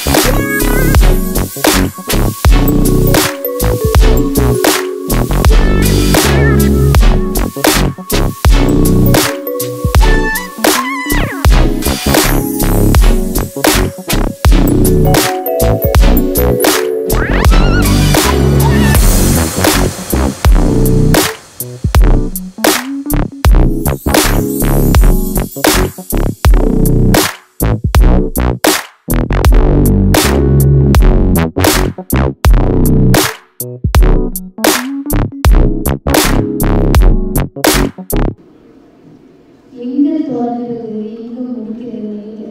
எங்க தொடங்குறது எங்க முடிக்கிறது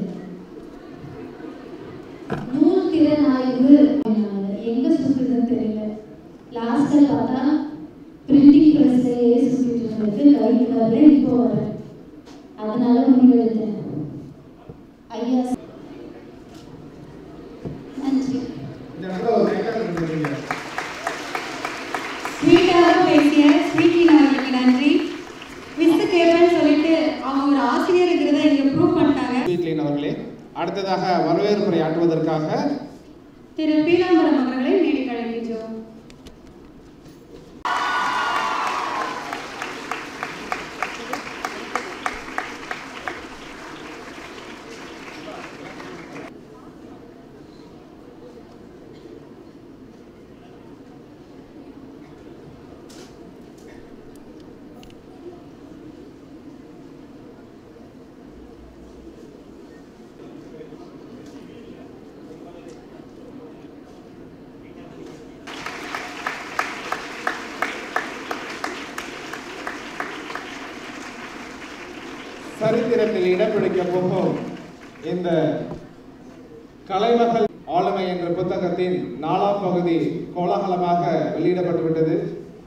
நூல் திறன் ஆய்வு அப்படின்னாங்க. எங்க சுத்துதுன்னு தெரியல லாஸ்ட்ல பார்த்தா பிரிண்டிங் ப்ரெஸ்லயே சுத்திட்டு இருந்தது கைக்கு வரல இப்போ வர அதனால முடிவெடுத்தேன் ஐயா நன்றி இந்த இடத்துல ஒரு கைத்தாளம் கொடுக்குறீங்க ஸ்வீட்டாக பேசிய ஸ்வீட்டின் அவர்களுக்கு நன்றி மிஸ் கேப்பேன்னு சொல்லிட்டு அவங்க ஒரு ஆசிரியருங்கிறத இங்கே ப்ரூவ் பண்ணிட்டாங்க வீட்லின் அவர்களே அடுத்ததாக வரவேற்புரை ஆற்றுவதற்காக திரு பீலாம்பரம் அவர்களை மேடைக்கு அழைக்கின்றோம் சரித்திரத்தில் இடம் பிடிக்கப் போகும் இந்த கலைமகள் ஆளுமை என்ற புத்தகத்தின் நாலாம் பகுதி கோலாகலமாக வெளியிடப்பட்டுவிட்டது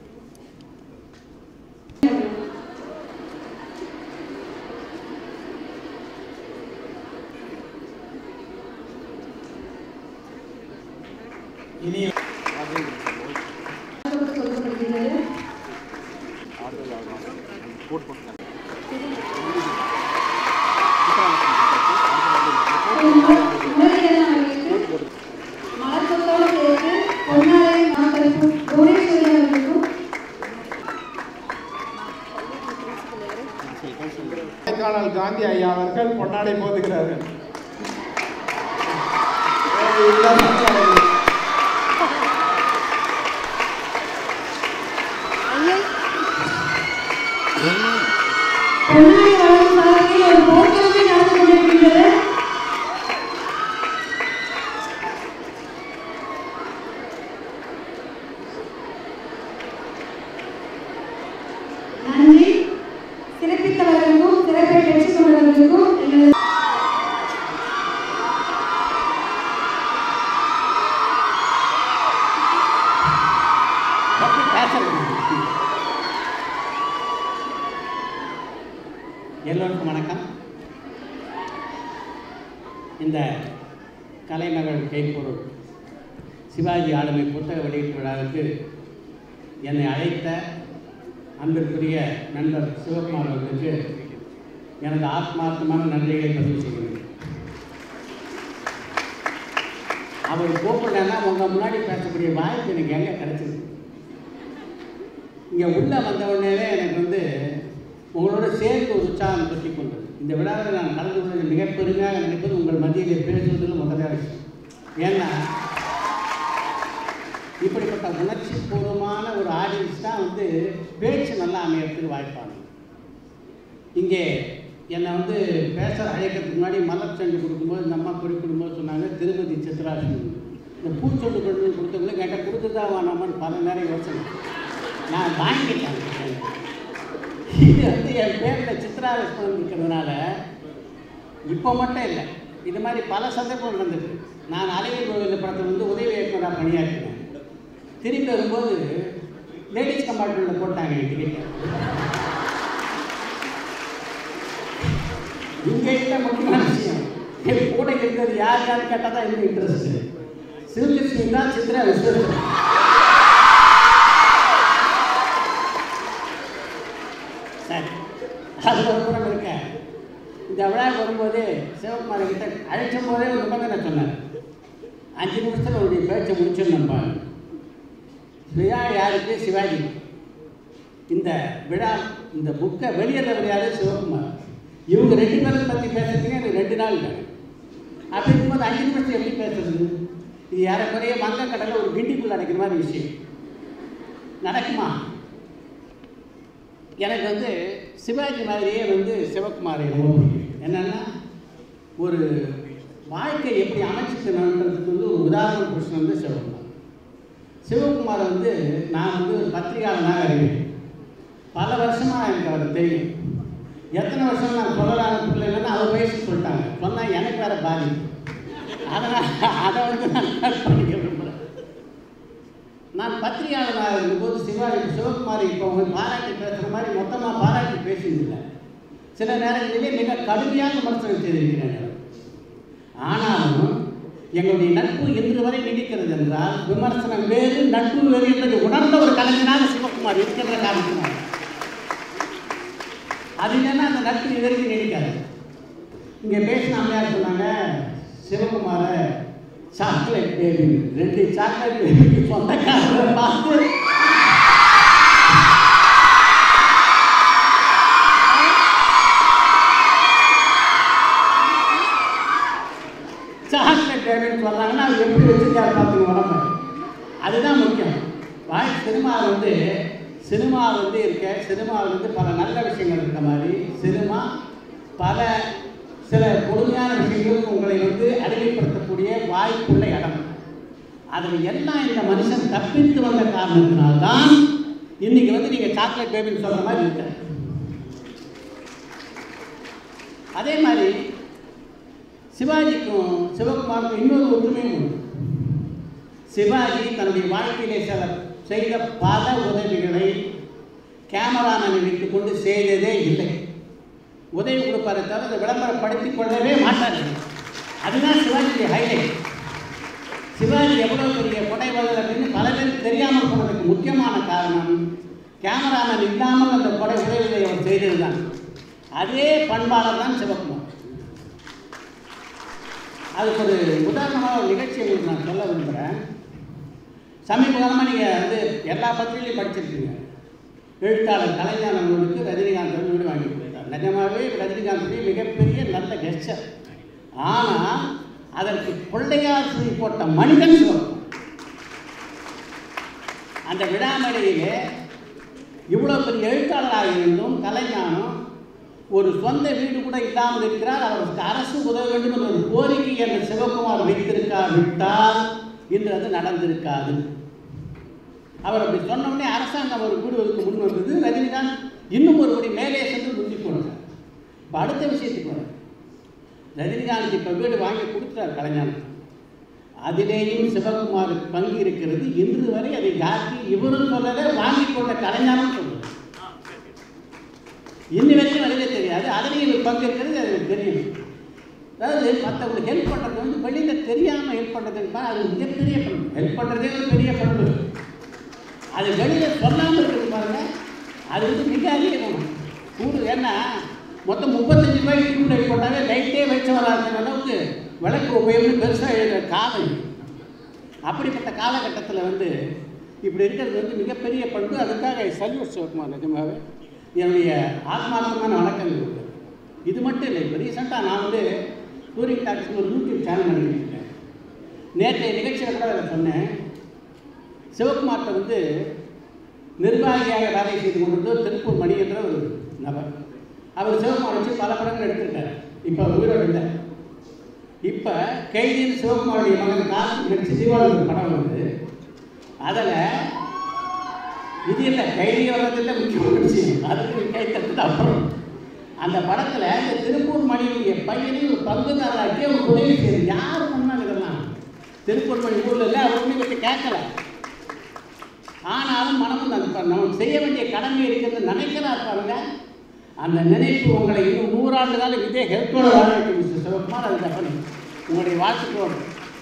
இனி சொல்லப்படுகிறது முரளிதரன் அவர்களுக்கு மலர்கொத்தோடு சேர்த்து பொன்னாலை மாக்களுக்கும் புவனேஸ்வரி அவர்களுக்கும் கொடைக்கானல் காந்தி ஐயா அவர்கள் பொன்னாடை போதுகிறார்கள் பொன்னாலை வழங்கும் சாதனையில் ஒரு போர்க்களமே நடந்து கொண்டிருக்கின்றது நன்றி சிறப்பித்தவர்களுக்கும் சிறப்பை பெற்றுக் கொண்டவர்களுக்கும் எங்களது எல்லோருக்கும் வணக்கம் இந்த கலைமகள் கைப்பொருள் சிவாஜி ஆளுமை புத்தக வெளியீட்டு விழாவுக்கு என்னை அழைத்த அன்பிற்குரிய நண்பர் சிவகுமார் அவர்களுக்கு எனது ஆத்மார்த்தமான நன்றிகளை பதிவு செய்கிறேன் அவர் கூப்பிடலன்னா உங்கள் முன்னாடி பேசக்கூடிய வாய்ப்பு எனக்கு எங்கே கிடைச்சது இங்கே உள்ளே வந்த உடனேவே எனக்கு வந்து உங்களோட சேர்ந்து ஒரு உற்சாகம் பற்றி கொண்டது இந்த விழாவில் நான் கலந்து கொண்டது மிக பெருமையாக நினைப்பது உங்கள் மத்தியில் பேசுவதில் முதலாக விஷயம் ஏன்னா இப்படிப்பட்ட உணர்ச்சி பூர்வமான ஒரு ஆடியன்ஸ் தான் வந்து பேச்சு நல்லா அமையறதுக்கு வாய்ப்பாங்க இங்கே என்னை வந்து பேச அழைக்கிறதுக்கு முன்னாடி மலர் செண்டு கொடுக்கும்போது இந்த அம்மா குறிப்பிடும்போது சொன்னாங்க திருமதி சித்ராசன் இந்த பூச்சொண்டு கொண்டு கொடுத்தவங்கள கேட்டால் கொடுத்துதா வேணாமான்னு பல நேரம் யோசனை நான் வாங்கிட்டேன் இது வந்து என் பேரில் சித்ரா லட்சுமணன் இருக்கிறதுனால இப்போ மட்டும் இல்லை இது மாதிரி பல சந்தர்ப்பங்கள் நடந்திருக்கு நான் அலைவில் கோவில் படத்தில் வந்து உதவி இயக்குனராக பணியாற்றினேன் திரும்பி வரும்போது லேடிஸ் கம்பார்ட்மெண்ட்டில் போட்டாங்க என் டிக்கெட்டை இங்கே இல்லை முக்கியமான விஷயம் என் கூட இருக்கிறது யார் யார் கேட்டால் தான் இன்னும் இன்ட்ரெஸ்ட் சிவகிருஷ்ணி தான் சித்ரா விஸ்வநாதன் சரி அது ஒரு புறம் இருக்க இந்த விழாவுக்கு வரும்போது சிவகுமார் கிட்ட அழைச்சும் போதே ஒரு நிபந்தனை சொன்னார் அஞ்சு நிமிஷத்தில் அவருடைய பேச்சை முடிச்சிடணும் பாருங்க விழா யாருக்கு சிவாஜி இந்த விழா இந்த புக்கை வெளியிடுறவர் யாரு சிவகுமார் இவங்க ரெண்டு பேரை பற்றி பேசுறதுக்கு எனக்கு ரெண்டு நாள் வேணும் அப்படி இருக்கும்போது அஞ்சு நிமிஷம் எப்படி பேசுறது இது ஏறக்குறைய மங்க கடலில் ஒரு கிண்டிக்குள்ள அடைக்கிற மாதிரி விஷயம் நடக்குமா எனக்கு வந்து சிவாஜி மாதிரியே வந்து சிவகுமாரை ரொம்ப பிடிக்கும் என்னென்னா ஒரு வாழ்க்கை எப்படி அமைச்சுக்கணுன்றதுக்கு வந்து ஒரு உதாரண புருஷன் வந்து சிவகுமார் சிவகுமார் வந்து நான் வந்து ஒரு பத்திரிகையாளனாக அறிவேன் பல வருஷமாக எனக்கு அவர் தெரியும் எத்தனை வருஷம் நான் சொல்லலான்னு பிள்ளைங்கன்னா அவர் வயசு சொல்லிட்டாங்க சொன்னால் எனக்கு வேறு பாதிப்பு அதனால் அதை வந்து நான் cut பண்ணிக்க விரும்புகிறேன் நான் பத்திரிகையாளராக இருக்கும்போது சிவாஜி சிவகுமார் இப்போ அவங்க பாராட்டி பேசுகிற மாதிரி மொத்தமாக பாராட்டி பேசியதில்லை சில நேரங்களிலே மிக கடுமையான விமர்சனம் செய்திருக்கிறேன் ஆனாலும் எங்களுடைய நட்பு இன்று வரை நீடிக்கிறது என்றால் விமர்சனம் வேறு நட்பு வேறு என்பதை உணர்ந்த ஒரு கலைஞனாக சிவகுமார் இருக்கின்ற காரணத்தினால் அது இல்லைன்னா அந்த நட்பு இது வரைக்கும் நீடிக்காது இங்கே பேசின அம்மையார் சொன்னாங்க சிவகுமார சாக்லேட் பேபி ரெண்டு சாக்லேட் பேபிக்கு சொந்தக்காரரை பார்த்து சாக்லேட் பேபின்னு சொல்கிறாங்கன்னா அது எப்படி வச்சுருக்காரு பார்த்துங்க உடம்பு அதுதான் முக்கியம் வாய் சினிமா வந்து சினிமா வந்து இருக்க சினிமாவில் வந்து பல நல்ல விஷயங்கள் இருக்க மாதிரி சினிமா பல சில கொடுமையான விஷயங்களுக்கு உங்களை வந்து அறிமுகப்படுத்தக்கூடிய வாய்ப்புள்ள இடம் அதில் எல்லாம் இந்த மனுஷன் தப்பித்து வந்த காரணத்தினால்தான் இன்னைக்கு வந்து நீங்கள் சாக்லேட் பேபின்னு சொல்கிற மாதிரி இருக்க அதே மாதிரி சிவாஜிக்கும் சிவகுமாருக்கும் இன்னொரு ஒற்றுமையும் உண்டு சிவாஜி தன்னுடைய வாழ்க்கையிலே சில செய்த பல உதவிகளை கேமராமேனை வைத்துக் கொண்டு செய்ததே இல்லை உதவி கொடுப்பாரே தவிர அதை விளம்பரப்படுத்திக் கொள்ளவே மாட்டார் அதுதான் சிவாஜியுடைய ஹைலைட் சிவாஜி எவ்வளோ பெரிய கொடைவள்ளல் அப்படின்னு பல பேருக்கு தெரியாமல் போனதுக்கு முக்கியமான காரணம் கேமராமேன் இல்லாமல் அந்த கொடை உதவிகளை அவர் செய்தது தான் அதே பண்பாளர் தான் சிவகுமார் அதுக்கு ஒரு உதாரணமாக ஒரு நிகழ்ச்சி உங்களுக்கு நான் சொல்ல விரும்புகிறேன் சமீப காலமாக நீங்கள் வந்து எல்லா பத்திரிகையிலையும் படிச்சிருக்கீங்க எழுத்தாளர் கலைஞானவர்களுக்கு ரஜினிகாந்த் வந்து வீடு வாங்கி கொடுத்தார் நிஜமாகவே ரஜினிகாந்துடைய மிகப்பெரிய நல்ல கெஸ்டர் ஆனால் அதற்கு கொள்ளையார் சுழி போட்ட மனிதன் சிவகுமார் அந்த விழாமடையிலே இவ்வளோ பெரிய எழுத்தாளராக இருந்தும் கலைஞானம் ஒரு சொந்த வீடு கூட இல்லாமல் இருக்கிறார் அவருக்கு அரசு உதவ வேண்டும் என்ற ஒரு கோரிக்கை என்ற சிவகுமார் வைத்திருக்காவிட்டால் இன்று அது நடந்திருக்காது அவர் அப்படி சொன்ன உடனே அரசாங்கம் ஒரு வீடு ஒதுக்க முன் வந்தது ரஜினிகாந்த் இன்னும் ஒரு படி மேலே சென்று முந்தி போனார் இப்போ அடுத்த விஷயத்துக்கு வர ரஜினிகாந்த் இப்போ வீடு வாங்கி கொடுத்துட்டார் கலைஞானத்துக்கு அதிலேயும் சிவகுமாருக்கு பங்கு இருக்கிறது இன்று வரை அதை காட்டி இவரும் சொல்லலை வாங்கி கொண்ட கலைஞானும் சொல்லுது இன்னி வரைக்கும் வெளியே தெரியாது அதுலேயும் இவர் பங்கு இருக்கிறது அது தெரியும் அதாவது மற்றவங்களுக்கு ஹெல்ப் பண்ணுறது வந்து வெளியில் தெரியாமல் ஹெல்ப் பண்ணுறதுன்னா அது மிகப்பெரிய பண்பு ஹெல்ப் பண்ணுறதே ஒரு பெரிய பண்பு அது வெளியில் சொல்லாமல் இருக்கிறது பாருங்க அது வந்து மிக அதிக குணம் கூடு ஏன்னா மொத்தம் முப்பத்தஞ்சு ரூபாய்க்கு டியூப் லைட் போட்டாலே லைட்டே வச்சு வராதுங்கிற அளவுக்கு விளக்கு உபயோகம் பெருசாக எழுதுகிற காலம் இது. அப்படிப்பட்ட காலகட்டத்தில் வந்து இப்படி இருக்கிறது வந்து மிகப்பெரிய பண்பு அதுக்காக சல்யூட் சிவகுமார் நிஜமாவே என்னுடைய ஆத்மார்த்தமான வணக்கங்கள் உண்டு இது மட்டும் இல்லை இப்போ ரீசெண்டாக நான் வந்து டூரிங் டாக்ஸ் ஒரு யூடியூப் சேனல் நடத்திருக்கேன் நேற்றைய நிகழ்ச்சியில் கூட அதை சொன்னேன் சிவகுமார்கிட்ட வந்து நிர்வாகியாக வேலை செய்து கொண்டிருந்த திருப்பூர் மணி என்ற ஒரு நபர் அவர் சிவகுமார் வச்சு பல படங்கள் எடுத்திருக்காரு இப்போ அவர் உயிரோடு இல்லை இப்போ கைதியின் சிவகுமாருடைய மகன் காசு நடிச்சு தீபாவளி ஒரு படம் வந்து அதில் இது இல்லை கைதி வர்றதில்லை முக்கியமான விஷயம் அதுக்கு கை தட்டுது அப்புறம் அந்த படத்தில் இந்த திருப்பூர் மணியுடைய பையனை ஒரு பங்குதாரராக்கி ஒரு உதவி செய்யுது யார் பண்ணாங்க இதெல்லாம் திருப்பூர் மணி ஊரில் இல்லை அவர் ஒன்றும் பற்றி கேட்கல ஆனாலும் மனமும் அந்த ப- நமக்கு செய்ய வேண்டிய கடமை இருக்கிறது நினைக்கிறார் பாருங்க அந்த நினைப்பு உங்களை இன்னும் நூறாண்டு காலம் இதே ஹெல்த்தோட வாழ வைக்கும் மிஸ்டர் சிவகுமார் அது தப்பனி உங்களுடைய வாழ்த்துக்களோடு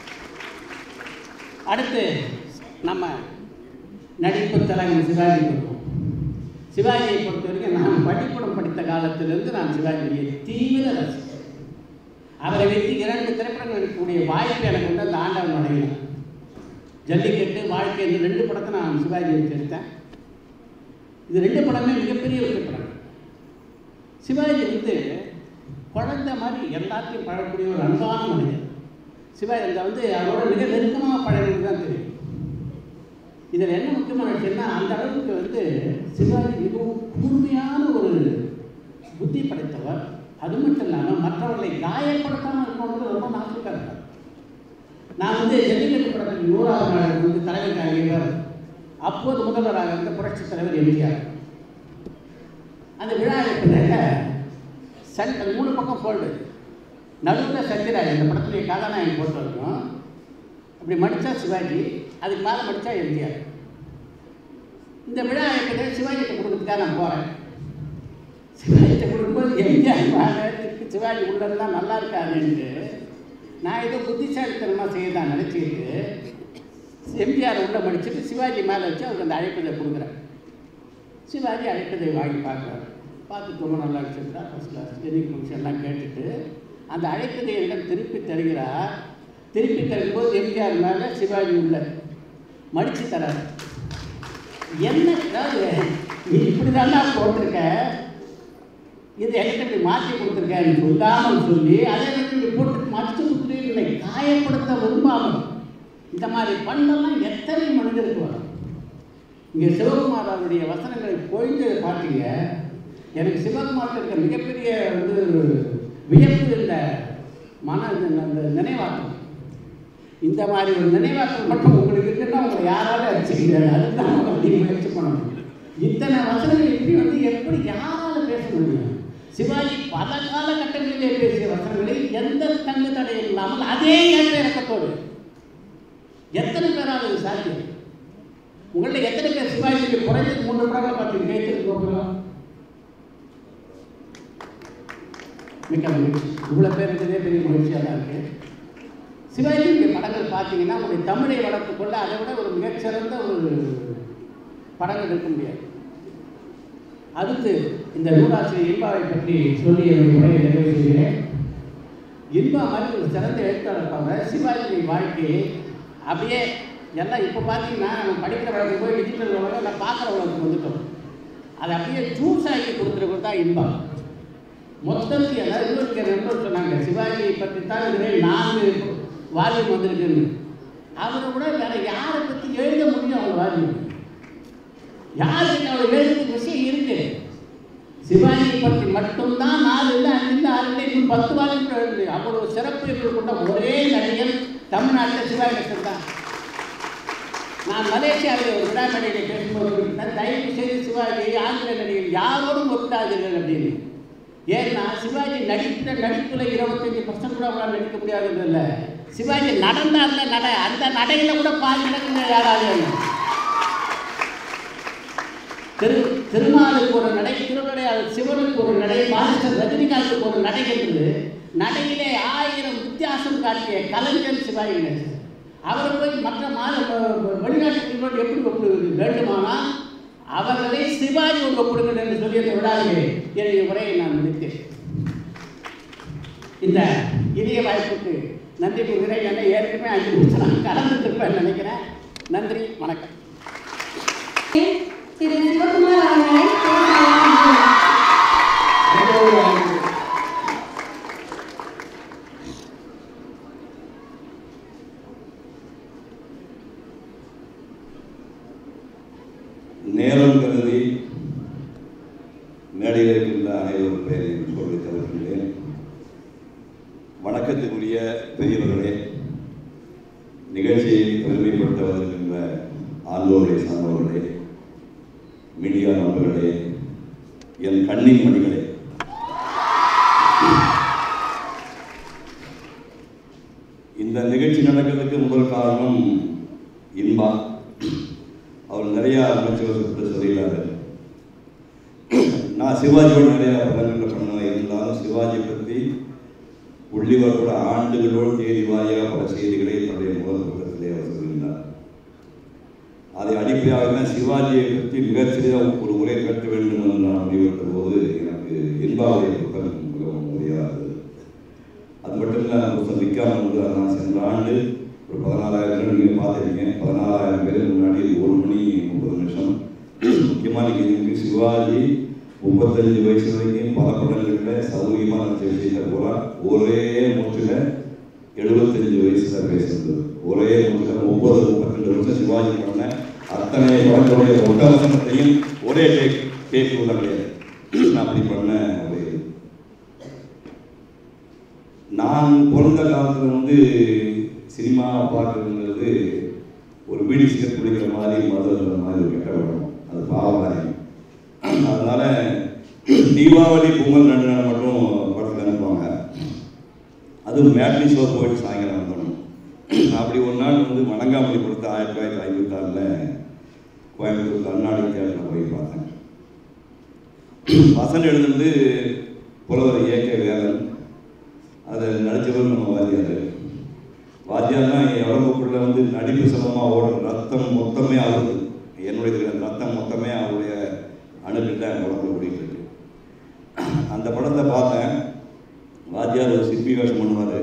அடுத்து நம்ம நடிப்பு தலைவர் சிவாஜி வருவோம் சிவாஜியை பொறுத்த வரைக்கும் நான் பள்ளிக்கூடம் படித்த காலத்திலிருந்து நான் சிவாஜியை தீவிர ரசிகர் அவரை வைத்து இரண்டு திரைப்படங்கள் எடுக்கக்கூடிய வாய்ப்பு எனக்கு வந்து அந்த ஆண்டவன் வழங்கினார் ஜல்லிக்கட்டு வாழ்க்கை இந்த ரெண்டு படத்தை நான் சிவாஜி வச்சு எடுத்தேன் இது ரெண்டு படமே மிகப்பெரிய வெற்றி படம் சிவாஜி வந்து குழந்தை மாதிரி எல்லாத்தையும் பழகக்கூடிய ஒரு அன்பான மனிதர் சிவாஜி அந்த வந்து அவரோட மிக நெருக்கமாக பழகிறது தான் தெரியும் இதில் என்ன முக்கியமான விஷயம்னா அந்த அளவுக்கு வந்து சிவாஜி மிகவும் கூர்மையான ஒரு புத்தி படைத்தவர் அது மட்டும் இல்லாமல் மற்றவர்களை காயப்படுத்தாமல் இருக்கணுன்றது ரொம்ப நாசுக்காக இருக்கார் நான் வந்து ஜல்லிக்கட்டு படத்துக்கு நூறாவது நாள் வந்து தலைவர் ஆகியவர் அப்போது முதல்வராக இருந்த புரட்சித் தலைவர் எம்ஜிஆர் அந்த விழா இருக்கிறத சன் அது மூணு பக்கம் போல்டு நடுவில் சத்யராஜ் இந்த படத்துடைய கதாநாயகன் போட்டு இருக்கும் அப்படி மடித்தா சிவாஜி அதுக்கு மேலே மடித்தா எம்ஜிஆர் இந்த விழா இருக்கிறத சிவாஜிகிட்ட கொடுக்கறதுக்காக நான் போகிறேன் சிவாஜிகிட்ட கொடுக்கும்போது எம்ஜிஆர் மேலே திருப்பி சிவாஜி உள்ளதெல்லாம் நல்லா இருக்காதுன்ட்டு நான் ஏதோ புத்திசாலித்தனமாக செய்யதான் நினச்சிக்கிட்டு எம்ஜிஆர் உள்ள மடிச்சுட்டு சிவாஜி மேலே வச்சு அவருக்கு அந்த அழைப்பதை கொடுக்குறேன் சிவாஜி அழைப்பதை வாங்கி பார்க்குறாரு பார்த்து ரொம்ப நல்லா வச்சுருந்தா ஃபஸ்ட் கிளாஸ் டென்னிங் ஃபங்க்ஷன் எல்லாம் கேட்டுட்டு அந்த அழைப்பதை என்னிடம் திருப்பி தருகிறார் திருப்பி தரும்போது எம்ஜிஆர் மேலே சிவாஜி உள்ள மடித்து தராரு என்ன அதாவது நீ இப்படி தானே போட்டிருக்க இது என்கிட்ட இப்படி மாற்றி கொடுத்துருக்க நீ சொல்லாமல் சொல்லி அதை வந்து நீ போட்டு மடித்து கொடுத்துருக்கீங்க காயப்படுத்த விரும்பாமல் இந்த மாதிரி பண்ணெல்லாம் எத்தனை மனிதருக்கு வரும் இங்கே சிவகுமார் அவருடைய வசனங்களை பொழிந்து பார்த்தீங்க எனக்கு சிவகுமார்ட்ட இருக்க மிகப்பெரிய வந்து வியப்பு இந்த மன இந்த அந்த நினைவாக்கம் இந்த மாதிரி ஒரு நினைவாக்கம் மட்டும் உங்களுக்கு இருக்குன்னா உங்களை யாராலும் அடிச்சுக்கிறாரு அதுதான் நீங்கள் முயற்சி பண்ணணும் இத்தனை வசனங்கள் இப்படி வந்து எப்படி யாரால பேச முடியும் சிவாஜி பல காலகட்டங்களிலே பேசிய வசனங்களில் எந்த தங்கு தடையும் இல்லாமல் அதே ஏற்ற இறக்கத்தோடு எத்தனை பேரால் இது சாத்தியம் உங்களில் எத்தனை பேர் சிவாஜிக்கு குறைஞ்சது மூன்று படங்கள் பார்த்து கேட்டு மிக்க மகிழ்ச்சி இவ்வளோ பேர் இருக்கிறதே பெரிய மகிழ்ச்சியாக தான் இருக்குது சிவாஜியுடைய படங்கள் பார்த்தீங்கன்னா உங்களுடைய தமிழை வளர்த்துக்கொள்ள அதை விட ஒரு மிகச்சிறந்த ஒரு படங்கள் இருக்க முடியாது அடுத்து இந்த நூலாசிரியர் இன்பாவை பற்றி சொல்லி என்னுடைய உரையை நிறைவு செய்கிறேன் இன்பா மாதிரி ஒரு சிறந்த எழுத்தாளர் பாருங்க சிவாஜியுடைய வாழ்க்கையை அப்படியே எல்லாம் இப்போ பார்த்தீங்கன்னா நம்ம படிக்கிற வழக்கு போய் டிஜிட்டல் உலகம் இல்லை பார்க்குற உலகத்துக்கு வந்துட்டோம் அதை அப்படியே ஜூஸ் ஆக்கி கொடுத்துருக்கிறது தான் இன்பா மொத்தத்துக்கு அதாவது இன்னொரு நண்பர் சொன்னாங்க சிவாஜியை பற்றி தான் இதுவே நான்கு வால்யூம் வந்திருக்குன்னு அவரை கூட வேற யாரை பற்றி எழுத முடியும் அவங்க வால்யூம் யாருக்கு அவர் எழுதுறதுக்கு விஷயம் இருக்கு சிவாஜியை பற்றி மட்டும்தான் நாலு இல்லை அஞ்சு இல்லை ஆறு இல்லை இன்னும் பத்து வால்யூம் எழுது அவ்வளவு சிறப்பு கொண்ட ஒரே நடிகர் தமிழ்நாட்டில் சிவாஜி கணேசன் தான் நான் மலேசியாவில் ஒரு விழா மேடையில் பேசும்போது குறிப்பிட்டேன், தயவு செய்து சிவாஜி ஆந்திர நடிகர் யாரோடும் ஒப்பிடாதீர்கள் அப்படின்னு ஏன்னா சிவாஜி நடித்த நடிப்பில் இருபத்தஞ்சி பர்சன்ட் கூட அவரால் நடிக்க முடியாதுன்னு இல்லை சிவாஜி நடந்தார்ல நட அந்த நடையில கூட பாதி நடக்குங்க யாராவது திரு திருமாலுக்கு ஒரு நடை திருவிளையாடல் சிவனுக்கு ஒரு நடை பாலிஸ்டர் ரஜினிகாந்துக்கு ஒரு நடை என்பது நடையிலே ஆயிரம் வித்தியாசம் காட்டிய கலைஞர் சிவாஜி கணேசன் அவர் போய் மற்ற மாத வெளிநாட்டுகளோடு எப்படி ஒப்பிடுவது வேண்டுமானால் அவர்களை சிவாஜியோடு ஒப்பிடுங்கள் என்று சொல்லி அந்த விழாவிலே என்னுடைய உரையை நான் முடித்தேன் இந்த இனிய வாய்ப்புக்கு நன்றி கூறுகிறேன் என்னை ஏற்கனவே அஞ்சு நிமிஷம் நான் கலந்துருப்பேன் நினைக்கிறேன் நன்றி வணக்கம் திரு சிவகுமார் அவர்களை பேச நேரம் கருதி மேடையில் இருக்கின்ற அனைவரும் பெயரையும் சொல்லி தருகின்றேன் வணக்கத்துக்குரிய பெரியவர்களே நிகழ்ச்சியை பெருமைப்படுத்த வருகின்ற ஆண்டோரை சார்ந்தவர்களே மீடியா நண்பர்களே என் கண்ணின் மணிகளே இந்த நிகழ்ச்சி நடக்கிறதுக்கு முதல் காரணம் இன்பா அவர் நிறையா அமைச்சர்கள் சொல்லிடுறாரு நான் சிவாஜியோட நிறையா படங்களில் பண்ணுவேன் இருந்தாலும் சிவாஜி பற்றி உள்ளிவர் கூட ஆண்டுகளோடு தேதி வாரியாக பல செய்திகளை தன்னுடைய முதல் பக்கத்திலே அவர் சொல்கின்றார் அதை அடிப்படையாக தான் சிவாஜியை பற்றி மிகச்சிறிய ஒரு உரை கட்ட வேண்டும் என்று நான் முடிவெடுத்த போது எனக்கு இன்பாவுடைய புத்தகம் மிகவும் உதவியாக இருந்தது அது மட்டும் பக்கத்தில் அந்த புத்தகம் விற்காம இருந்தது அதனால் சென்ற ஆண்டு ஒரு பதினாலாயிரம் பேர் நீங்கள் பார்த்துருக்கீங்க பதினாலாயிரம் பேர் முன்னாடி ஒரு மணி முப்பது நிமிஷம் முக்கியமாக நீங்கள் சிவாஜி முப்பத்தஞ்சு வயசு வரைக்கும் பல படங்களில் சௌகரியமாக நடிச்ச விஷயத்தை பூரா ஒரே மூச்சில் எழுபத்தஞ்சு வயசுல பேசுறது ஒரே மூச்சில் முப்பது முப்பத்தெண்டு வருஷம் சிவாஜி பண்ண அத்தனை படங்களுடைய ஒட்ட வசனத்தையும் ஒரே டேக் கேட்குவது கிடையாது நான் அப்படி பண்ண ஒரு நான் பிறந்த காலத்தில் வந்து சினிமா பார்க்குறதுங்கிறது ஒரு பீடி சிகரெட் குடிக்கிற மாதிரி மதுரை மாதிரி ஒரு கெட்ட படம் அது பாவகாரியம் அதனால தீபாவளி பொங்கல் ரெண்டு நாள் மட்டும் படத்தில் அனுப்புவாங்க அதுவும் மேட்னி ஷோ போயிட்டு சாயங்காலம் வந்துடணும் அப்படி ஒரு நாள் வந்து வணங்காமணி படத்தை ஆயிரத்தி தொள்ளாயிரத்தி ஐம்பத்தாறில் கோயம்புத்தூர் கர்நாடக தேட்டரில் போய் பார்த்தேன் வசனம் எழுதுனது புலவர் ஏ கே வேலன் அதை நடிச்சவர் நம்ம வாத்தியார் வாத்தியார்னா என் உடம்புக்குள்ள வந்து நடிப்பு சமமாக ஓடுற ரத்தம் மொத்தமே ஆகுது என்னுடைய இருக்கிற ரத்தம் மொத்தமே அவருடைய அணுக்கிட்ட என் உடம்புல ஓடிட்டு இருக்கு அந்த படத்தை பார்த்தேன் வாத்தியார் ஒரு சிற்பி வேஷம் பண்ணுவார்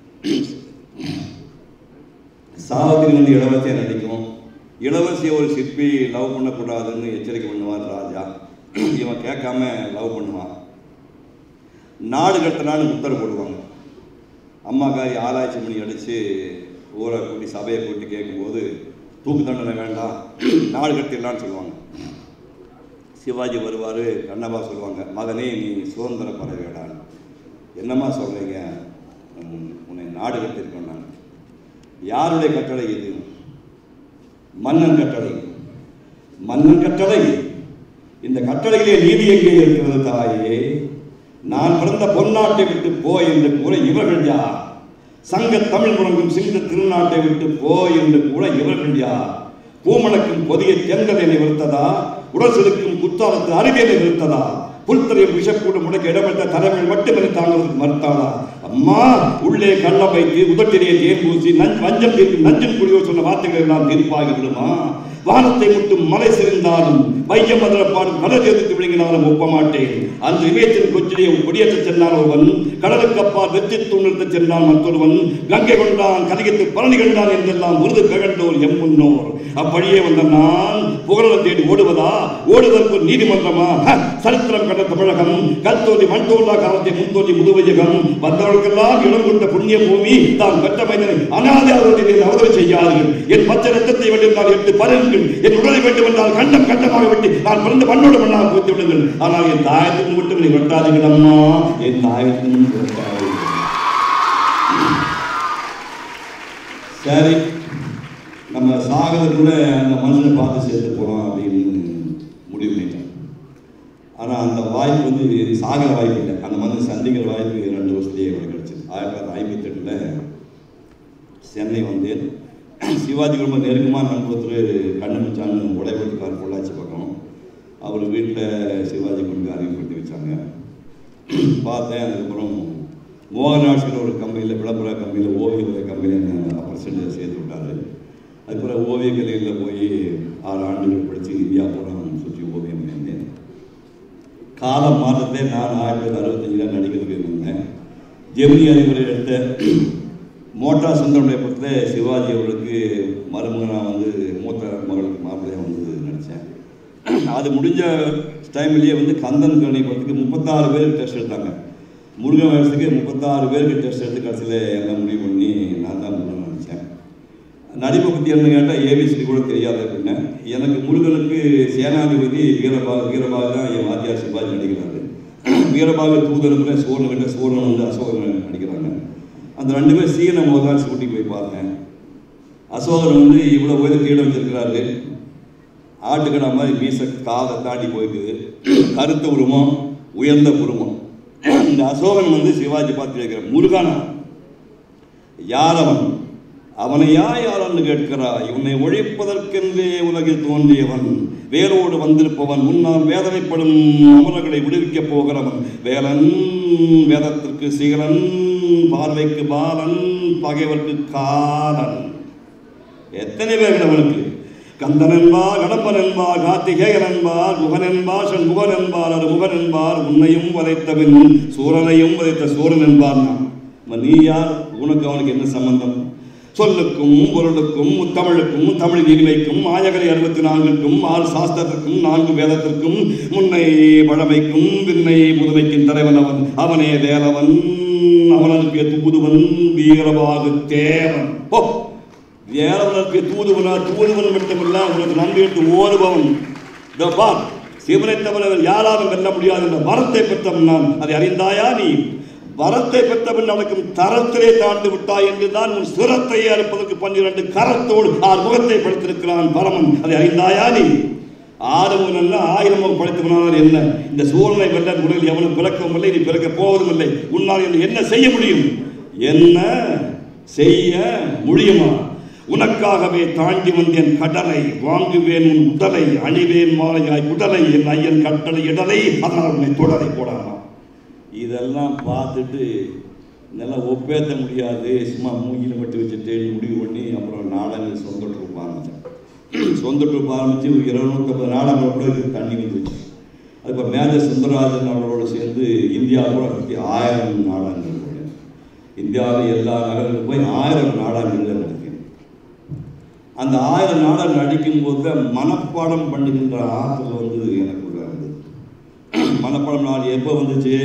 சாவத்திரி வந்து இளவரசியை நடிக்கும் இளவரசியை ஒரு சிற்பி லவ் பண்ணக்கூடாதுன்னு எச்சரிக்கை பண்ணுவார் ராஜா இவன் கேட்காம லவ் பண்ணுவான் நாடு கடத்தலான்னு உத்தரவு போடுவாங்க அம்மாக்காரி ஆராய்ச்சி பண்ணி அடித்து ஊரை கூட்டி சபையை கூட்டி கேட்கும்போது தூக்கு தண்டனை வேண்டாம் நாடு கடத்திடலான்னு சொல்லுவாங்க சிவாஜி வருவார் கண்ணப்பா சொல்லுவாங்க மகனே நீ சுதந்திர பறவைடான்னு என்னம்மா சொல்கிறீங்க உன்னை நாடு கடத்திருக்கோம் நான் யாருடைய கட்டளை இது மன்னன் கட்டளை மன்னன் கட்டளை இந்த கட்டளையிலே நீதி எங்கே இருக்கிறது தாயே நான் பிறந்த பொன்னாட்டை விட்டு போ என்று கூற இவர்கள் யார் சங்க தமிழ் முழங்கும் சிங்க திருநாட்டை விட்டு போ என்று கூற இவர்கள் யார் பூமணக்கும் பொதிய தெங்கலை நிறுத்ததா உடல் செலுக்கும் குத்தாலத்து அறிவியலை நிறுத்ததா புல்தரையும் விஷக்கூடு முடக்க இடமற்ற தலைமையில் மட்டுமே தாங்கிறதுக்கு மறுத்தாளா அம்மா உள்ளே கள்ளம் வைத்து உதட்டிலே தேன் பூசி நஞ்சு வஞ்சம் தீர்க்கும் நஞ்சும் குடியோ சொன்ன வார்த்தைகள் எல்லாம் தீர்ப்பாகி விடுமா வானத்தை முட்டும் மலை சிரிந்தாலும் மையம் மதுர பாடும் கடல் எதிர்த்து விழுங்கினாலும் ஒப்ப மாட்டேன் அந்த இமயத்தின் கொச்சிலே கொடியேற்ற சென்றான் ஒருவன் கடலுக்கு அப்பால் வெற்றி துணிர்த்த சென்றான் மற்றொருவன் கங்கை கொண்டான் கலிகத்து பழனி கண்டான் என்றெல்லாம் முருது ககண்டோர் எம் முன்னோர் அப்படியே வந்த நான் புகழலை தேடி ஓடுவதா ஓடுவதற்கு ஒரு நீதிமன்றமா ஹ, சரித்திரம் கண்ட தமிழகம் கல் தோன்றி மண் தோன்றா காலத்தை முன் தோன்றி முதுவையகம் வந்தவர்களுக்கெல்லாம் இடம் கொண்ட புண்ணிய பூமி தான் பெற்ற மைந்தனை அனாதை அவர்களை அவதவி செய்யாதீர்கள் என் பச்சை ரத்தத்தை வென்றால் எடுத்து பருங்கள் என் உடலை வேண்டும் என்றால் கண்டம் கண்டமாக வெட்டி நான் பிறந்த மண்ணோடு மண்ணாக போய்த்து விடுங்கள் ஆனால் என் தாயத்துக்கு மட்டும் நீ வெட்டாதீர்கள் அம்மா என் தாயத்துக்கும் வெட்டாதீர்கள் சரி நம்ம சாகிறதுக்குள்ள அந்த மனுஷனை பார்த்து சேர்த்து போகிறோம் அப்படின்னு முடிவு பண்ணிட்டேன் ஆனால் அந்த வாய்ப்பு வந்து சாகிற வாய்ப்பு இல்லை அந்த மனுஷன் சந்திக்கிற வாய்ப்பு ரெண்டு வருஷத்துலேயே எனக்கு கிடச்சிது ஆயிரத்தி தொள்ளாயிரத்தி ஐம்பத்தெட்டில் சென்னை வந்தேன் சிவாஜி ரொம்ப நெருக்கமான நண்பர் கண்டுபிடிச்சான்னு உடைபட்டுக்கார் பொள்ளாச்சி பக்கம் அவர் வீட்டில் சிவாஜி கொண்டு அறிமுகப்படுத்தி வச்சாங்க பார்த்தேன் அதுக்கப்புறம் மோகன்ராஜ்கிற ஒரு கம்பெனியில் விளம்பர கம்பெனியில் ஓவிய கம்பெனியில் பர்சன்டேஜ் சேர்த்து விட்டார் அதுக்கப்புறம் ஓவிய கலையில் போய் ஆறு ஆண்டுகள் படித்து இந்தியா பூரா சுற்றி ஓவியம் பண்ணியிருந்தேன் காலம் மாற்றத்தை நான் ஆயிரத்தி தொள்ளாயிரத்தி அறுபத்தஞ்சில் நடிக்கிறதுக்கு இருந்தேன் ஜெமினி அறிவுரை எடுத்த மோட்டார் சுந்தரமுடைய படத்தில் சிவாஜி அவர்களுக்கு மருமகனாக வந்து மூத்த மகளுக்கு மாப்பிள்ளையாக வந்து நடித்தேன் அது முடிஞ்ச டைம்லேயே வந்து கந்தன் கருணை படத்துக்கு முப்பத்தாறு பேருக்கு டெஸ்ட் எடுத்தாங்க முருகன் வயசுக்கு முப்பத்தாறு பேருக்கு டெஸ்ட் எடுத்து கடைசியில் எல்லாம் முடிவு பண்ணி நான் தான் முருகன் நினச்சேன் நடிப்பை பற்றி என்ன கேட்டால் ஏபிசிடி கூட தெரியாது அப்படின்னா எனக்கு முருகனுக்கு சேனாதிபதி வீரபாக வீரபாக தான் என் வாத்தியார் சிவாஜி நடிக்கிறாரு வீரபாக தூதனுக்குள்ள சோழன் கிட்ட சோழன் வந்து அசோகன் நடிக்கிறாங்க அந்த ரெண்டு பேரும் சீன மோதான் கூட்டி போய் பார்த்தேன் அசோகன் வந்து இவ்வளோ உயர கீழே வச்சிருக்கிறாரு ஆட்டுக்கடா மாதிரி மீச காதை தாண்டி போயிட்டு கருத்த உருவம் உயர்ந்த உருவம் இந்த அசோகன் வந்து சிவாஜி பார்த்து வைக்கிற முருகனா யார் அவன் அவனை யார் யாரன்னு கேட்கிறாய் உன்னை ஒழிப்பதற்கென்றே உலகில் தோன்றியவன் வேரோடு வந்திருப்பவன் முன்னால் வேதனைப்படும் அமரர்களை விடுவிக்கப் போகிறவன் வேலன் வேதத்திற்கு சீலன் பார்வைக்கு பாலன் பகைவர்க்கு காலன் எத்தனை பேர் அவனுக்கு கந்தன் என்பார் கடம்பன் என்பார் கார்த்திகேயன் என்பார் முகன் என்பார் சண்முகன் என்பார் அது முகன் என்பார் உன்னையும் வதைத்த பின் சூரனையும் வதைத்த சூரன் என்பார் நான் அப்ப நீ யார் உனக்கு அவனுக்கு என்ன சம்பந்தம் சொல்லுக்கும் பொருளுக்கும் தமிழுக்கும் தமிழின் இனிமைக்கும் ஆயகலை அறுபத்தி நான்குக்கும் ஆறு சாஸ்திரத்திற்கும் நான்கு வேதத்திற்கும் முன்னை பழமைக்கும் விண்ணை முதுமைக்கும் தலைவன் அவன் அவனே வேலவன் அவனுக்கு தூதுவன் வீரவாகு தேவன் ஓ வேலவனுக்கு தூதுவனா தூதுவன் மட்டுமல்ல உனக்கு நன்றி எடுத்து ஓடுபவன் இதோ பார் சிவனை தவிர யாராலும் வெல்ல முடியாது என்ற வரத்தை பெற்றவன் நான் அதை அறிந்தாயா நீ வரத்தை பெற்றவன் நடக்கும் தரத்திலே தாண்டு விட்டாய் என்றுதான் உன் சிரத்தை அறுப்பதற்கு பன்னிரண்டு கரத்தோடு ஆறு முகத்தை படுத்திருக்கிறான் பரமன் அதை அறிந்தாயா நீ ஆறு முகம் அல்ல ஆயிரம் முகம் படைத்தவனால் என்ன இந்த சூழலை வெல்ல உலகில் எவனும் பிறக்கவும் இல்லை நீ பிறக்க போவதும் இல்லை உன்னால் இன்று என்ன செய்ய முடியும் என்ன செய்ய முடியுமா உனக்காகவே தாண்டி வந்தேன் கடலை வாங்குவேன் உன் உடலை அணிவேன் மாலையாய் உடலை என் ஐயன் கட்டளை இடலை அதனால் உன்னை தொடரை போடாமா இதெல்லாம் பார்த்துட்டு நல்லா ஒப்பேத்த முடியாது சும்மா மூங்கில மட்டும் வச்சுட்டு முடிவு பண்ணி அப்புறம் நாடகங்கள் சொந்த ட்ரூப் ஆரம்பித்தேன் சொந்த ட்ரூப் ஆரம்பித்து ஒரு இருநூத்தம்பது நாடகங்கள் கூட இதுக்கு தண்ணி வந்துச்சு அது மேஜர் சுந்தரராஜன் அவர்களோடு சேர்ந்து இந்தியா கூட சுற்றி ஆயிரம் நாடகங்கள் போனேன் இந்தியாவில் எல்லா நகரங்களுக்கும் போய் ஆயிரம் நாடகங்கள் நடித்தேன் அந்த ஆயிரம் நாடகம் நடிக்கும் போது மனப்பாடம் பண்ணுகின்ற ஆற்றல் வந்து எனக்குள்ள இருந்தது மனப்பாடம் நாள் எப்போ வந்துச்சு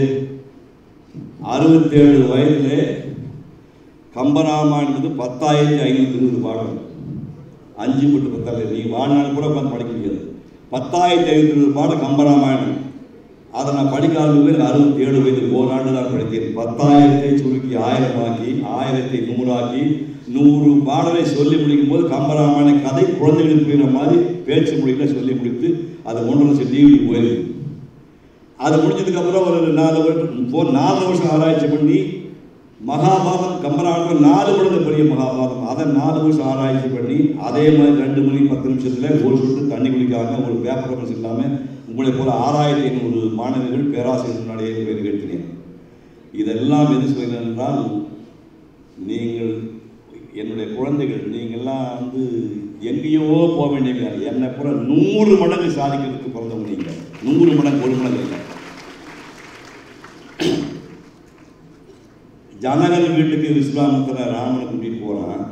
அறுபத்தேழு வயதிலே கம்பராமாயணம் வந்து பத்தாயிரத்தி ஐநூற்றி இருபது பாடம் அஞ்சு பட்டு பத்தாயிரம் நீ வாழ்நாள் கூட உட்காந்து படிக்க முடியாது பத்தாயிரத்தி ஐநூற்றி இருபது பாடம் கம்பராமாயணம் அதை நான் படிக்க ஆரம்பித்து அறுபத்தி ஏழு வயது ஓராண்டு தான் படித்தேன் பத்தாயிரத்தை சுருக்கி ஆயிரமாக்கி ஆயிரத்தை நூறாக்கி நூறு பாடலை சொல்லி முடிக்கும் போது கம்பராமாயண கதை குழந்தைகளுக்கு புரியுற மாதிரி பேச்சு மொழியில சொல்லி முடித்து அது ஒன்றரை லட்சம் டிவிடி போயிருக்கு அது முடிஞ்சதுக்கு அப்புறம் ஒரு நாலு வருஷம் போ நாலு வருஷம் ஆராய்ச்சி பண்ணி மகாபாரதம் கம்பராமாயணம் நாலு மடங்கு பெரிய மகாபாரதம் அதை நாலு வருஷம் ஆராய்ச்சி பண்ணி அதே மாதிரி ரெண்டு மணி பத்து நிமிஷத்துல ஒரு சொட்டு தண்ணி குடிக்காம ஒரு பேப்பர் ரெஃபரன்ஸ் இல்லாமல் உங்களை போல ஆறாயிரத்தி ஐநூறு மாணவர்கள் பேராசிரியர் முன்னாடியே போய் நிகழ்த்தினேன் இதெல்லாம் எது சொல்கிறேன் என்றால் நீங்கள் என்னுடைய குழந்தைகள் நீங்கள்லாம் வந்து எங்கேயோ போக வேண்டிய என்னை கூட நூறு மடங்கு சாதிக்கிறதுக்கு பிறந்தவங்க நீங்கள் நூறு மடங்கு ஒரு மடங்கு இல்லை ஜனகன் வீட்டுக்கு விஸ்வாமித்திர ராமனை கூட்டிட்டு போறான்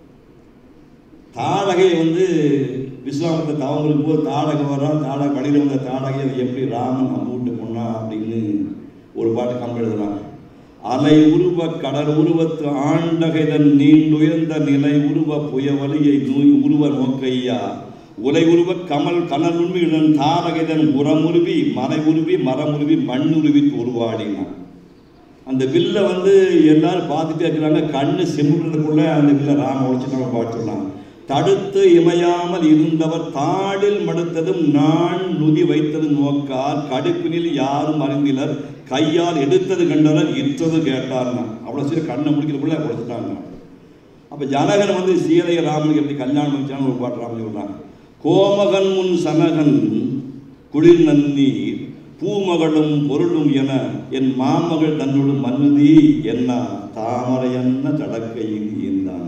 தாடகை வந்து விஸ்வாமித்திர தவங்களுக்கு போது தாடகை வரான் தாடகை வழியில் வந்த தாடகை எப்படி ராமன் நம்ம வீட்டு பொண்ணா அப்படின்னு ஒரு பாட்டு கம்பு எழுதுறான் அலை உருவ கடல் உருவத்து ஆண்டகைதன் நீண்டுயர்ந்த நிலை உருவ புயவலியை நோய் உருவ நோக்கையா உலை உருவ கமல் கனல் உண்மையுடன் தாரகைதன் உரமுருவி மலை உருவி மரமுருவி மண்ணுருவி உருவாடினான் அந்த வில்லை வந்து எல்லாரும் பார்த்துட்டே இருக்கிறாங்க கண்ணு சிமிட்டுறதுக்குள்ள அந்த வில்லை ராம உழைச்சிட்டு பார்த்துடலாம் தடுத்து இமையாமல் இருந்தவர் தாடில் மடுத்ததும் நான் நுதி வைத்தது நோக்கால் கடுப்பினில் யாரும் அறிந்திலர் கையால் எடுத்தது கண்டனர் இற்றது கேட்டார்னா அவ்வளோ சரி கண்ணை முடிக்கிறதுக்குள்ள கொடுத்துட்டாங்க அப்போ ஜனகன் வந்து சீதைய ராமனுக்கு எப்படி கல்யாணம் பண்ணிச்சான்னு ஒரு பாட்டு ராமன் சொல்றாங்க கோமகன் முன் சனகன் குளிர் நன்னீர் பூமகளும் பொருளும் என என் மாமகள் தன்னுடன் மன்னுதி என்ன தாமரையன்ன தடக்கையில் இருந்தான்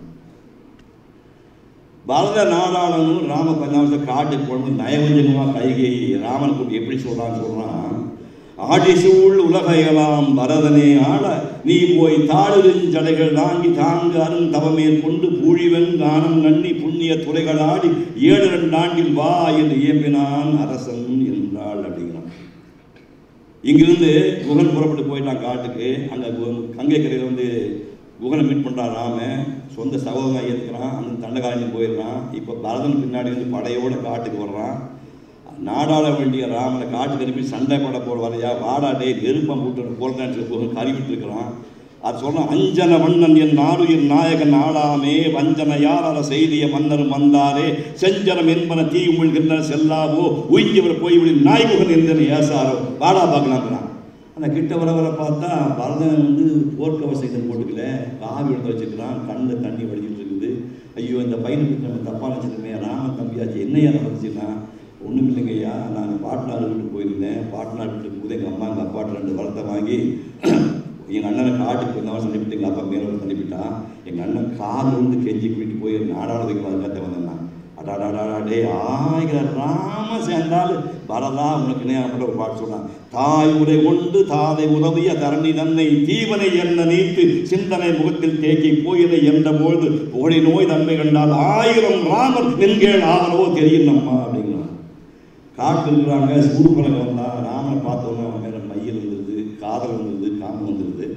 பரத நாடாளனும் ராம பஞ்சாபத்தை காட்டுக்கு கொண்டு நயவஞ்சகமாக கைகை ராமன் கூட்டி எப்படி சொல்றான்னு சொல்றான் ஆடிசூழ் உலகையெல்லாம் பரதனே ஆள நீ போய் தாழுஞ்சடைகள் தாங்கி தாங்க அருண் தவமேல் கொண்டு பூழிவன் கானம் நன்னி புண்ணிய துறைகள் ஆடி ஏழு ரெண்டு ஆண்டில் வா என்று இயம்பினான் அரசன் என்றாள் அப்படிங்கிறான் இங்கிருந்து குகன் புறப்பட்டு போயிட்டான் காட்டுக்கு அங்கே கங்கை கரையில் வந்து குகனை மீட் பண்ணுறான் ராம சொந்த சகோதரன் ஏற்றுக்கிறான் அந்த தண்டகாரணி போயிடுறான் இப்போ பரதன் பின்னாடி வந்து படையோட காட்டுக்கு வர்றான் நாடாள வேண்டிய ராமனை காட்டுக்கு அனுப்பி சண்டை போட போகிற வரையா வாடாடே நெருப்பம் போட்டு போல்றான்னு குகன் கறிவிட்டு இருக்கிறான் அது சொல்கிறான் அஞ்சன மன்னன் என் நாடுயிர் நாயகன் ஆளாமே வஞ்சன யாரற செய்திய மன்னர் வந்தாரே செஞ்சனம் என்பன தீ உமிழ்கின்ற செல்லாவோ உயிஞ்சவர் போய்விடி நாய்முகன் எந்தன ஏசாரோ வாடா பார்க்கலாங்கிறான் அந்த கிட்ட வர வர பார்த்தா பரதன் வந்து போர்க்கவசைகள் போட்டுக்கல காவி எடுத்து வச்சுக்கிறான் கண்ணில் தண்ணி வடிச்சிட்டு இருக்குது ஐயோ இந்த பையனுக்கு நம்ம தப்பாக நினச்சிருமே ராமன் தம்பியாச்சு என்னையா நடந்துச்சுன்னா ஒன்றும் இல்லைங்கய்யா நான் பாட்னார் வீட்டுக்கு போயிருந்தேன் பாட்னார் வீட்டுக்கு போது எங்கள் அம்மா எங்கள் அப்பாட்ட ரெண்டு வரத்தை வாங்கி எங்கள் அண்ணனை காட்டுக்கு வந்தவன் சொல்லிவிட்டு எங்கள் அப்பா மேலே வந்து தள்ளிவிட்டான் எங்கள் அண்ணன் காது வந்து கெஞ்சி கூட்டிட்டு போய் நாடாள வைக்க கற்று வந்தேன் அடாடாடா டே ஆயிரம் ராம சேர்ந்தால் வரதா உனக்கு நேரப்பட்ட ஒரு பாட்டு சொன்னான் தாய் உரை கொண்டு தாதை உதவிய தரணி தன்னை தீவனை என்ன நீத்து சிந்தனை முகத்தில் தேக்கி போயதை என்ற பொழுது ஓடி நோய் தன்மை கண்டால் ஆயிரம் ராமர் என்கேள் ஆவனவோ தெரியும் நம்மா அப்படிங்கிறான் காட்டு இருக்கிறாங்க சூடு பழக்கம் வந்தா ராமனை பார்த்தோன்னே அவன் மேலே மையில் இருந்தது காதல் வந்தது காமம் வந்துருது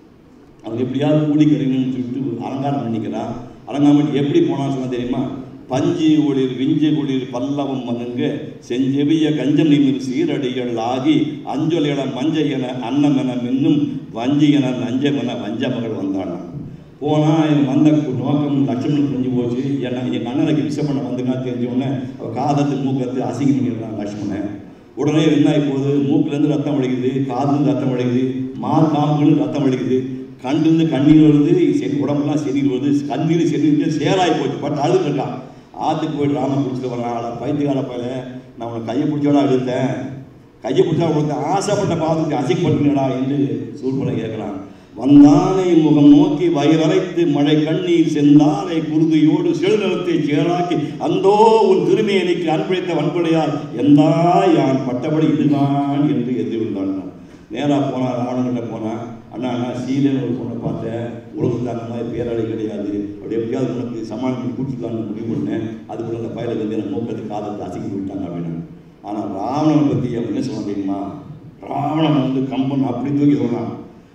அவன் எப்படியாவது கூடி கிடைக்கணும்னு சொல்லிட்டு அலங்காரம் பண்ணிக்கிறான் அலங்காரம் பண்ணி எப்படி போனான்னு சொன்னா தெரியுமா பஞ்சு ஒளிர் விஞ்சு குளிர் பல்லவம் மனுங்க செஞ்செவிய கஞ்சம் நிமிர் சீரடிகள் ஆகி அஞ்சொல் என மஞ்ச என அன்னம் என மின்னும் வஞ்சி என நஞ்சம் என வஞ்ச மகள் வந்தானாம் போனால் என் வந்த நோக்கம் லட்சுமணன் புரிஞ்சு போச்சு ஏன்னா என் அண்ணனுக்கு விஷம் பண்ண வந்துக்கா தெரிஞ்ச உடனே அவள் காதத்து மூக்கத்து அசிங்கம் பண்ணிடுறான் லட்சுமணன் உடனே என்ன ஆகி போகுது மூக்குலேருந்து ரத்தம் வலிக்குது காதுலேருந்து ரத்தம் வலிக்குது மா காம்புலேருந்து ரத்தம் வலிக்குது கண்ணுலேருந்து கண்ணீர் வருது சரி உடம்புலாம் செடி வருது கண்ணீர் செடி சேராகி போச்சு பட் அழுது இருக்கான் ஆற்றுக்கு போயிட்டு ராமன் பிடிச்சிட்டு வரான் ஆளை பைத்தியக்கார பையல நான் உன்னை கையை பிடிச்சோட அழுத்தேன் கையை பிடிச்சா கொடுத்த ஆசைப்பட்ட பாதத்தை அசிங்கப்படுத்தினடா என்று சூழ்நிலை கேட்குறான் வந்தானை முகம் நோக்கி வயிறரைத்து மழை கண்ணீர் செந்தாரை குருதியோடு செழுநிலத்தை சேராக்கி அந்தோ உன் திருமேனிக்கு அன்பளித்த வன்படையால் எந்தா யான் பட்டபடி இதுதான் என்று எதிர்விழ்ந்தான் நேராக போனான் ராவணங்கிட்ட போனான் அண்ணா அண்ணா சீலைன்னு ஒரு பொண்ணை பார்த்தேன் உலகத்தில் அந்த மாதிரி பேரழி கிடையாது அப்படி எப்படியாவது உனக்கு சமாளித்து கூட்டிக்கலாம்னு முடிவு பண்ணேன் அதுக்குள்ள அந்த பயலை வந்து எனக்கு மூக்கத்தை காதத்தை அசிங்கி விட்டாங்க அப்படின்னு ஆனால் ராவணனை பற்றி அவன் என்ன சொல்ல தெரியுமா ராவணன் வந்து கம்பன் அப்படி தூக்கி சொன்னான்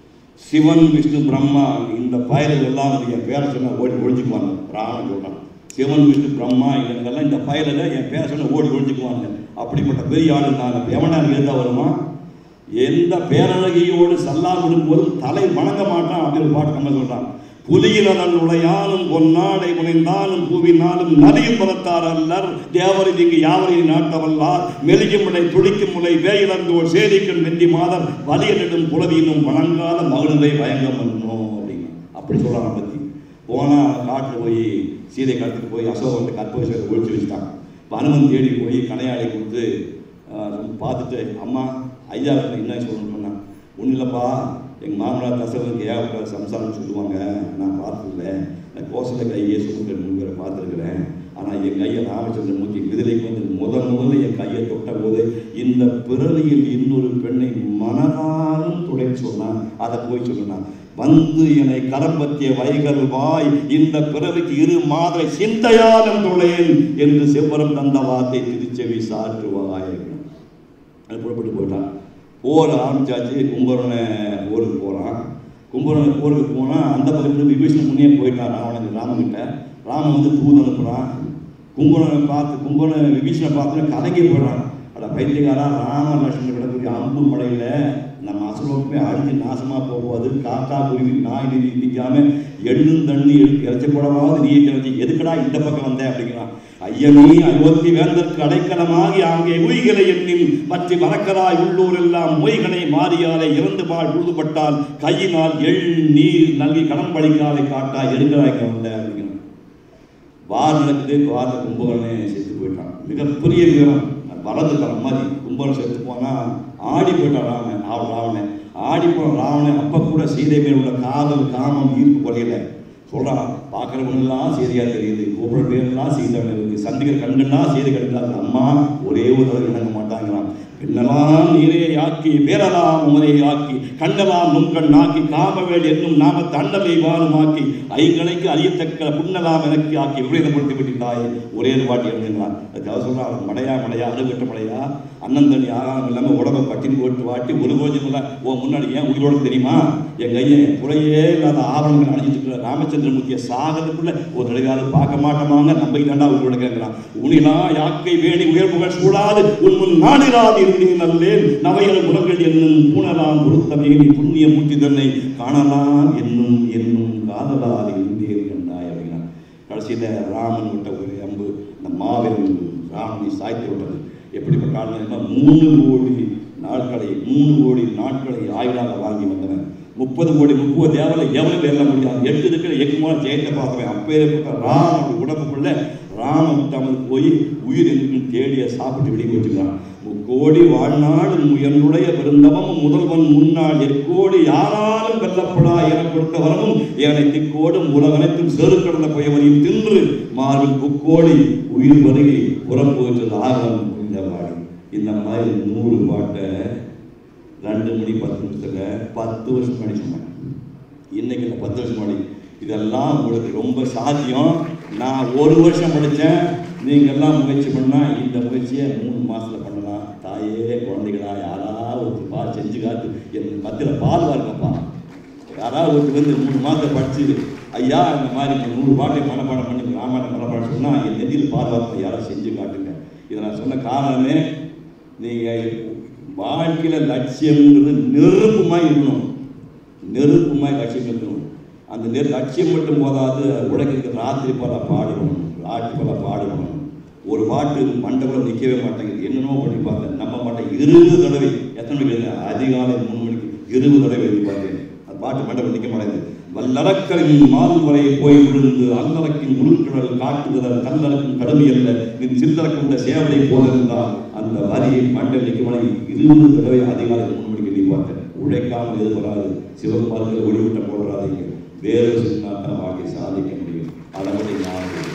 சிவன் விஷ்ணு பிரம்மா இந்த பயல்கள் எல்லாம் வந்து என் பேரை சொன்னா ஓடி ஒழிஞ்சுக்குவாங்க ராவணன் சொல்றான் சிவன் விஷ்ணு பிரம்மா இவங்கெல்லாம் இந்த பயலில் என் பேரை சொன்னா ஓடி ஒழிஞ்சுக்குவாங்க அப்படிப்பட்ட பெரிய ஆளு நான் எவனா இருந்தால் வருமா எந்த பேரழகியோடு சல்லாமிடும் போதும் தலை வணங்க மாட்டான் அப்படின்னு பாட்டு நம்ம சொல்றான் புலியினதன் உடையானும் பொன்னாடை முனைந்தாலும் பூவினாலும் நதியும் பலத்தார் அல்லர் தேவரி இங்கு யாவரி நாட்டவல்லார் மெலிகும் முளை துளிக்கும் முளை வேயிலந்தோர் சேரிக்கும் வெந்தி மாதர் வலியனிடும் புலவியினும் வணங்காத மகளிரை வயங்கம் பண்ணணும் அப்படிங்க அப்படி சொல்றாங்க பத்தி போனா காட்டில் போய் சீதை கடத்துக்கு போய் அசோகத்தை கற்பக ஒழிச்சு வச்சுட்டாங்க இப்போ அனுமன் தேடி போய் கனையாளி கொடுத்து ஆஹ், பார்த்துட்டு அம்மா ஐயா என்ன சொல்லணும்னு சொன்னான் ஒன்றும் இல்லைப்பா எங்கள் மாமனார் தசவனுக்கு ஏகப்பட்ட சம்சாரம் சொல்லுவாங்க நான் பார்த்ததில்ல நான் கோசல கையை சுமக்கிற முன்வரை பார்த்துருக்குறேன் ஆனால் என் கையை ராமச்சந்திரமூர்த்தி விதிலைக்கு வந்து முதல் முதல்ல என் கையை தொட்ட போது இந்த பிறவியில் இன்னொரு பெண்ணை மனதாலும் துடை சொன்னான் அதை போய் சொன்னான் வந்து என்னை கரம்பத்திய வைகள் வாய் இந்த பிறவிக்கு இரு மாதிரி சிந்தையாலும் துளையேன் என்று செவ்வரம் தந்த வார்த்தை திருச்செவி சாற்றுவாய் அது புறப்பட்டு போயிட்டான் போர் ஆரம்பிச்சாச்சு கும்பகர்ண ஊருக்கு போகிறான் கும்பகர்ண போருக்கு போனால் அந்த பக்கத்துல விபீஷன் முன்னே போயிட்டான் ராவணன் ராமன்கிட்ட ராமன் வந்து தூது அனுப்புகிறான் கும்பகர்ணனை பார்த்து கும்பகர்ண விபீஷனை பார்த்து கலங்கி போயிடுறான் அட பைத்தியக்காரா ராம லட்சுமணன் கிடக்கூடிய அம்பு மலையில் நம்ம அசுலோகமே அழிஞ்சு நாசமாக போகும்போது காக்கா குருவி நாய் நிதி திங்காம எள்ளும் தண்ணி எடுத்து இறைச்சி போடவாவது நீ தெரிஞ்சு எதுக்குடா இந்த பக்கம் வந்தேன் அப்படிங்கிறான் ஐயனி அயோத்தி வேந்தற்கு அடைக்கலமாகி அங்கே உய்களை எண்ணின் பற்றி மறக்கராய் உள்ளூர் எல்லாம் மொய்களை மாறியாலே இறந்து பால் புழுதுபட்டால் கையினால் எள் நீர் நல்கி கடன் பழிக்காலை காட்டாய் எதுக்கராய்க்க வந்த அப்படிங்கிறான் வார் நடக்குது வார கும்பகர்ணே செத்து போயிட்டான் மிகப்பெரிய விவரம் வலது தரம் மாதிரி கும்பகர்ணன் செத்து போனால் ஆடி போயிட்டான் ராமன் அவன் ராவணன் ஆடி போன ராவணன் அப்போ கூட சீதை மேல் உள்ள காதல் காமம் ஈர்ப்பு குறையல சொல்கிறான் பார்க்குறவங்கெல்லாம் சீதையாக தெரியுது கூப்பிட்ற பேரெல்லாம் சீதை இருக்குது சந்திக்கிற கண்கள்லாம் சீதை கிடைக்காது அம்மா ஒரே ஒரு தடவை இணங்க மாட்டாங்கிறான் பெண்ணெல்லாம் நீரே ஆக்கி பேரலாம் உமரை ஆக்கி கண்ணெல்லாம் நுண்கண் ஆக்கி காமவேல் என்னும் நாம தண்டலை வானுமாக்கி ஐங்கனைக்கு அறியத்தக்க புண்ணலாம் எனக்கு ஆக்கி விபரீதப்படுத்தி விட்டாய் ஒரே ஒரு வாட்டி எழுதுங்கிறான் அதுக்காக சொல்கிறான் மடையா மடையா அழுகட்ட மடையா அண்ணன் தண்ணி ஆகாரம் இல்லாமல் உடம்பை பட்டினி போட்டு வாட்டி ஒரு கொஞ்சம் இல்லை ஓ முன்னாடி ஏன் உயிரோட தெரியுமா என் கையை குறையே இல்லாத ஆவணங்கள் அணிஞ்சிட்டு இருக்கிற ராமச்சந்திரமூர்த்தியை சாகிறதுக்குள்ள ஒரு நடிகாவது பார்க்க மாட்டோமாங்க நம்பை தாண்டா உயிரோட கேட்கிறான் உனிலா யாக்கை வேணி உயர்வுகள் சூடாது உன் முன் நாடிராது இருந்தேன் நல்லேன் நவையல் முரங்கள் என்னும் பூனலாம் பொருத்தமே நீ புண்ணிய மூர்த்தி தன்னை காணலாம் என்னும் என்னும் காதலால் இருந்தேன் கண்டாய் அப்படின்னா கடைசியில் ராமன் விட்ட ஒரு அம்பு இந்த மாபெரும் ராமனை சாய்த்து விட்டது எப்படிப்பட்ட ஆளுநர்னா மூணு கோடி நாட்களை மூணு கோடி நாட்களை ஆயுளாக வாங்கி வந்தவன் முப்பது கோடி முப்பது தேவலை எவனும் வெல்ல முடியாது எட்டு இருக்கிற எட்டு மூலம் ஜெயத்தை பார்த்தவன் அப்பேற்பட்ட ராமன் உடம்புக்குள்ள ராமன் விட்டாமல் போய் உயிர் எங்கும் தேடிய சாப்பிட்டு வெளியே வச்சுக்கிறான் முக்கோடி வாழ்நாள் முயனுடைய பெருந்தவமும் முதல்வன் முன்னாள் எக்கோடி யாராலும் வெல்லப்படா என கொடுத்த வரமும் ஏனை திக்கோடும் உலகனைத்தும் சேறு கடந்த புயவரையும் தின்று மார்பில் புக்கோடி உயிர் வருகை புறம் போற்றது ஆர்வம் புரிந்தவாடி இந்த மாதிரி நூறு பாட்டை ரெண்டு மணி பத்து நிமிஷத்தில் பத்து வருஷம் முன்னாடி சொன்னேன் இன்னைக்கு இந்த பத்து வருஷம் முன்னாடி இதெல்லாம் உங்களுக்கு ரொம்ப சாத்தியம் நான் ஒரு வருஷம் படித்தேன் நீங்கள் எல்லாம் முயற்சி பண்ணால் இந்த முயற்சியை மூணு மாதத்தில் பண்ணலாம் தாயே குழந்தைகளா யாராவது ஒரு பால் செஞ்சு காத்து என் மத்தியில் பால் வாருங்கப்பா யாராவது ஒருத்தர் வந்து மூணு மாதம் படிச்சு ஐயா இந்த மாதிரி இந்த நூறு பாட்டை மனப்பாடம் பண்ணி ராமாயணம் மனப்பாடம் சொன்னால் என் நெத்தியில் பால் வார்த்தை யாராவது செஞ்சு காட்டுங்க இதை நான் சொன்ன காரணமே நீங்கள் வாழ்க்கையில் லட்சியம்ங்கிறது நெருப்புமாய் இருக்கணும் நெருப்புமாய் லட்சியம் இருக்கணும் அந்த நெரு லட்சியம் மட்டும் போதாது உலகத்துக்கு ராத்திரி பல பாடுபடணும் ராத்திரி பல பாடுபடணும் ஒரு பாட்டு மண்டபம் நிற்கவே மாட்டேங்குது என்னென்னமோ பண்ணி பார்த்தேன் நம்ம மாட்டேன் இருபது தடவை எத்தனை மணிக்கு எழுந்தேன்? அதிகாலை மூணு மணிக்கு இருபது தடவை எழுதி பார்த்தேன் அந்த பாட்டு மண்டபம் நிற்க மாட்டேங்குது வல்லறக்கரின் மால் வரை போய் விழுந்து அல்லறக்கின் உருக்கடல் காட்டுதல் கல்லறக்கும் கடுமையல்ல நின் சில்லறக்குண்ட சேவலை போலிருந்தால் அந்த வரியை மண்டல் நிற்க மாட்டேங்குது இருபது தடவை அதிகாலை மூணு மணிக்கு எழுதி பார்த்தேன் உழைக்காமல் எது வராது சிவபார்க்க ஒளிவிட்ட போடுறாதீங்க வேறு சின்னாத்தான் வாழ்க்கை சாதிக்க முடியும் அதை மட்டும் ஞாபகம்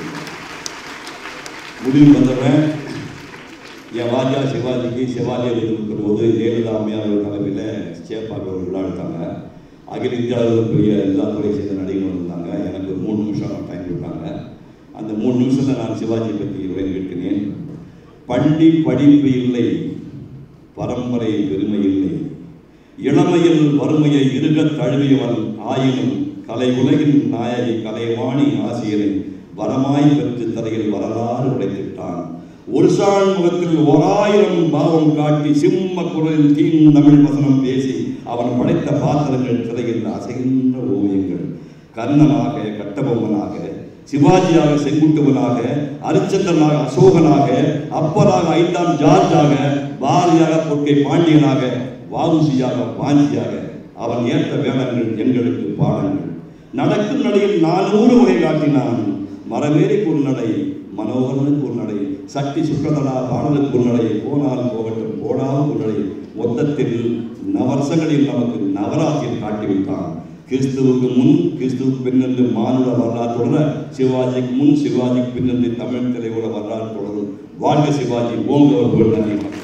முடிவு வந்தவன் என் வாஜா சிவாஜிக்கு சிவாஜி இருக்கிற போது ஜெயலலிதா அம்மையார் தலைமையில் சேப்பாக்க ஒரு விழா எடுத்தாங்க அகில இந்தியாவில் பெரிய எல்லா துறையை சேர்ந்த நடிகர்கள் இருந்தாங்க எனக்கு ஒரு மூணு நிமிஷம் டைம் கொடுத்தாங்க அந்த மூணு நிமிஷத்தில் நான் சிவாஜி பற்றி உரை கேட்கிறேன் பள்ளி படிப்பு இல்லை பரம்பரை பெருமை இல்லை இளமையில் வறுமையை இருகத் தழுவியவன் ஆயினும் கலை உலகின் நாயகி கலைவாணி ஆசிரியரை வரமாய் பெற்று தரையில் வரலாறு உடைத்திட்டான் ஒரு சான் முகத்தில் ஓராயிரம் பாவம் காட்டி சிம்ம குரலில் தீன் தமிழ் வசனம் பேசி அவன் படைத்த பாத்திரங்கள் திரையில் அசைகின்ற ஓவியங்கள் கர்ணனாக கட்டபொம்மனாக சிவாஜியாக செங்குட்டுவனாக அரிச்சந்திரனாக அசோகனாக அப்பராக ஐந்தாம் ஜார்ஜாக பாரதியாக பொற்கை பாண்டியனாக வாவுசியாக வாஞ்சியாக அவன் ஏற்ற வேடங்கள் எங்களுக்கு பாடங்கள் நடக்கும் நடையில் நானூறு வகை காட்டினான் மரமேறிக்கு ஒரு நடை மனோகரனுக்கு ஒரு நடை சக்தி சுற்றதடா பாடலுக்கு ஒரு நடை போனால் போகட்டும் போடாமல் ஒரு நடை மொத்தத்தில் நவரசங்களில் நமக்கு நவராத்திரியில் காட்டி வைத்தான் கிறிஸ்துவுக்கு முன் கிறிஸ்துவுக்கு பின் என்று மானுட வரலாறு தொடர சிவாஜிக்கு முன் சிவாஜிக்கு பின் என்று தமிழ் திரையுட வரலாறு தொடரும் வாழ்க சிவாஜி ஓங்க ஒரு நன்றி